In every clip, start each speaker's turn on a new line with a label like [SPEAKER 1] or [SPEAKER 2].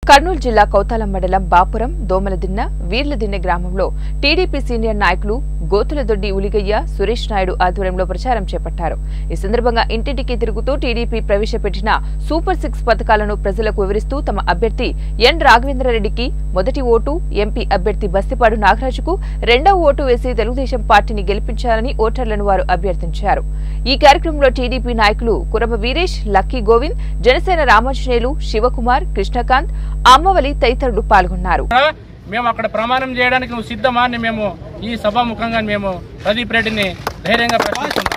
[SPEAKER 1] కర్నూలు జిల్లా కౌతాలం మండలం బాపురం దోమలదిన్న వీర్లదిన్నె గ్రామంలో టీడీపీ సీనియర్ నాయకులు గోతులదొడ్డి ఉలిగయ్య సురేష్ నాయుడు ఆధ్వర్యంలో ప్రచారం చేపట్టారు ఈ సందర్భంగా ఇంటింటికి తిరుగుతూ టీడీపీ ప్రవేశపెట్టిన సూపర్ సిక్స్ పథకాలను ప్రజలకు వివరిస్తూ తమ అభ్యర్థి ఎన్ రాఘవేంద్రరెడ్డికి మొదటి ఓటు ఎంపీ అభ్యర్థి బస్తిపాడు నాగరాజుకు రెండవ ఓటు వేసి తెలుగుదేశం పార్టీని గెలిపించాలని ఓటర్లను వారు అభ్యర్థించారు ఈ కార్యక్రమంలో టీడీపీ నాయకులు కురబ వీరేష్ లక్కీ గోవింద్ జనసేన రామాంజనేయులు శివకుమార్ కృష్ణకాంత్ అమ్మవలి తదితరులు పాల్గొన్నారు
[SPEAKER 2] కూడా మేము అక్కడ ప్రమాణం చేయడానికి నువ్వు సిద్ధమా అని మేము ఈ సభాముఖంగా మేము ప్రదీప్ రెడ్డిని ధైర్యంగా ప్రశ్నిస్తున్నాం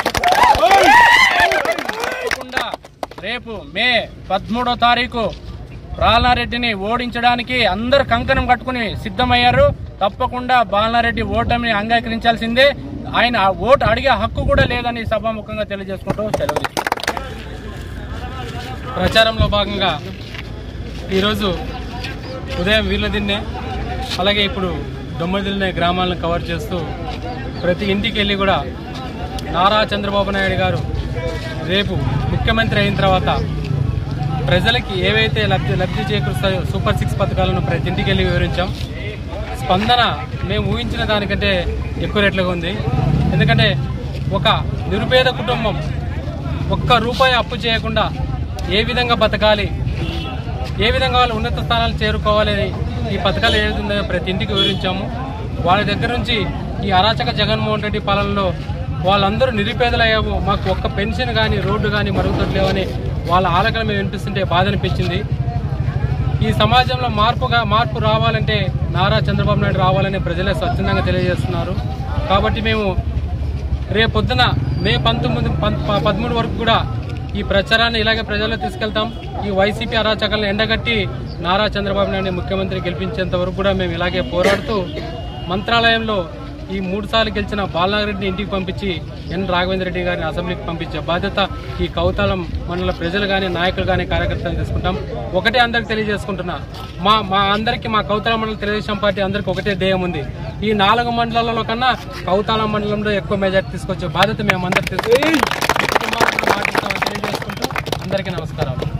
[SPEAKER 2] తప్పకుండా రేపు మే పదమూడో తారీఖు బాలనారెడ్డిని ఓడించడానికి అందరు కంకణం కట్టుకుని సిద్ధమయ్యారు తప్పకుండా బాలనారెడ్డి ఓటమిని అంగీకరించాల్సిందే ఆయన ఆ ఓటు అడిగే హక్కు కూడా లేదని సభాముఖంగా తెలియజేసుకుంటూ సెలవు తీసుకుంటున్నాను.
[SPEAKER 3] ప్రచారంలో భాగంగా ఈరోజు ఉదయం వీర్లదిన్నె అలాగే ఇప్పుడు దొమ్మదిన్నె గ్రామాలను కవర్ చేస్తూ ప్రతి ఇంటికి వెళ్ళి కూడా నారా చంద్రబాబు నాయుడు గారు రేపు ముఖ్యమంత్రి అయిన తర్వాత ప్రజలకి ఏవైతే లబ్ధి లబ్ధి చేకూరుస్తాయో సూపర్ సిక్స్ పథకాలను ప్రతి ఇంటికి వెళ్ళి వివరించాం స్పందన మేము ఊహించిన దానికంటే ఎక్కువ రేట్లుగా ఉంది ఎందుకంటే ఒక నిరుపేద కుటుంబం ఒక్క రూపాయి అప్పు చేయకుండా ఏ విధంగా బతకాలి ఏ విధంగా వాళ్ళు ఉన్నత స్థానాలు చేరుకోవాలి అని ఈ పథకాలు ఏ విధంగా ప్రతి ఇంటికి వివరించాము వాళ్ళ దగ్గర నుంచి ఈ అరాచక జగన్మోహన్ రెడ్డి పాలనలో వాళ్ళందరూ నిరుపేదలయ్యాము మాకు ఒక్క పెన్షన్ కానీ రోడ్డు కానీ మరుగుదొడ్లేవని వాళ్ళ ఆలకలు మేము వినిపిస్తుంటే బాధ అనిపించింది ఈ సమాజంలో మార్పుగా మార్పు రావాలంటే నారా చంద్రబాబు నాయుడు రావాలని ప్రజలే స్వచ్ఛందంగా తెలియజేస్తున్నారు కాబట్టి మేము రేపు పొద్దున మే పంతొమ్మిది పం- ప- పదమూడు వరకు కూడా ఈ ప్రచారాన్ని ఇలాగే ప్రజల్లో తీసుకెళ్తాం ఈ వైసీపీ అరాచకాలను ఎండగట్టి నారా చంద్రబాబు నాయుడు ముఖ్యమంత్రి గెలిపించేంత వరకు కూడా మేము ఇలాగే పోరాడుతూ మంత్రాలయంలో ఈ మూడు సార్లు గెలిచిన బాలనాగరెడ్డిని ఇంటికి పంపించి ఎన్ రాఘవేంద్ర రెడ్డి గారిని అసెంబ్లీకి పంపించే బాధ్యత ఈ కౌతాలం మండల ప్రజలు కానీ నాయకులు కానీ కార్యకర్తలు తీసుకుంటాం ఒకటే అందరికి తెలియజేసుకుంటున్నా మా మా అందరికీ మా కౌతాల మండల తెలుగుదేశం పార్టీ అందరికీ ఒకటే ధ్యేయం ఉంది ఈ నాలుగు మండలాలలో కన్నా కౌతాల మండలంలో ఎక్కువ మెజార్టీ తీసుకొచ్చే బాధ్యత మేము అందరికి తీసుకుంటాం కుటుంబాలకు మాటిస్తామని తెలియజేసుకుంటూ అందరికీ నమస్కారాలు